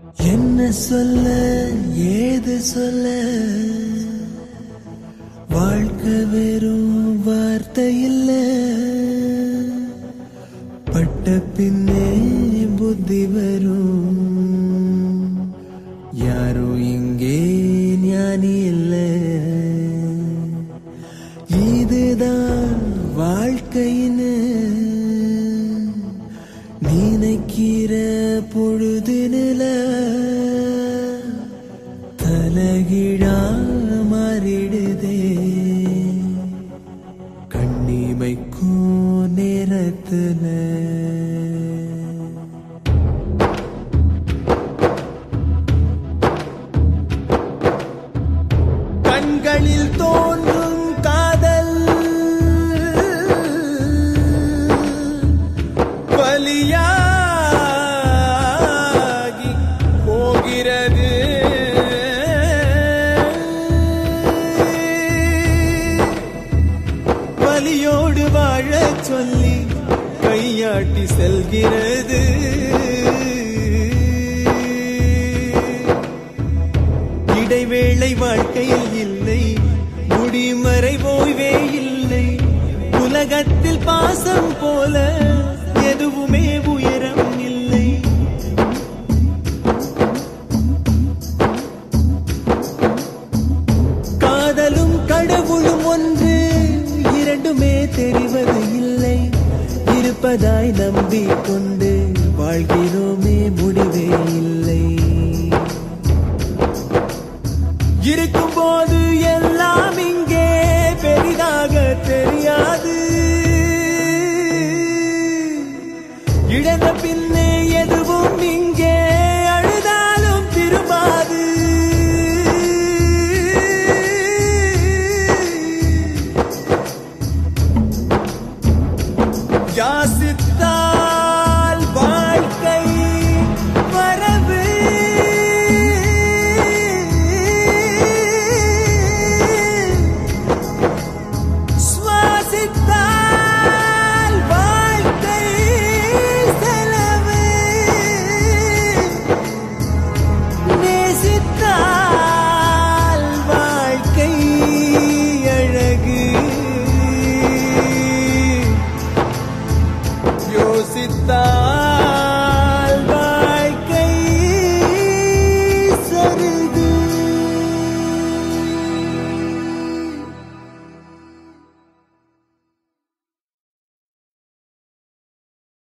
என்ன சொல்ல ஏது சொல்ல வாழ்க்கை வெறும் வார்த்தை இல்ல பட்ட பின்னே புத்தி வரும் யாரோ இங்கே ஞானி இல்ல இதுதான் வாழ்க்கைன்னு நினைக்கிற பொழுதுல தலகிழா மாறிடுதே கண்ணிமைக்கும் நேரத்துல கண்களில் தோன்றும் காதல் பலியாகி போகிறது வலியோடு வாழச் சொல்லி கையாட்டி செல்கிறது இடைவேளை வாழ்க்கையில் இல்லை முடிமறை ஓய்வே இல்லை உலகத்தில் பாசம் போல எதுவுமே உயரம் இல்லை காதலும் கடவுளும் ஒன்று இரண்டுமே தெரிவது இல்லை இருப்பதாய் நம்பிக்கொண்டு வாழ்கிறோமே முடிவே இல்லை இருக்கும்போது எல்லாம் இங்கே பெரிதாக தெரியாது இழந்த பின்னே எதுவும் இங்கே அழுதாலும் திரும்பாது யாசித்தா